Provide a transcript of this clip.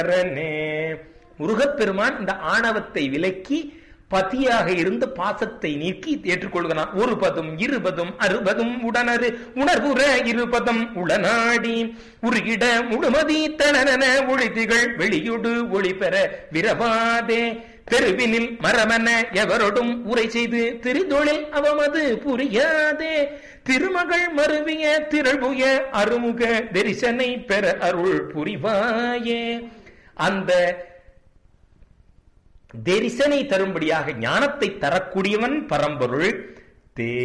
அரணே. முருகப்பெருமான் இந்த ஆணவத்தை விலக்கி பதியாக இருந்த பாசத்தை நீக்கி ஏற்றுக்கொள்கிறான் ஒரு பதும் இருபதும் அறுபதும் உடனரு உணர்வுற இருபதம் உளநாடி உருகிட முழுமதி தனன ஒழிதிகள் வெளியுடு ஒளி பெற விரவாதே தெருவினில் மரமன எவரோடும் உரை செய்து திருதொழில் அவமது புரியாதே திருமகள் மருவிய திரள்புய அருமுக தரிசனை பெற அருள் புரிவாயே அந்த தரிசனை தரும்படியாக ஞானத்தை தரக்கூடியவன் பரம்பொருள் தே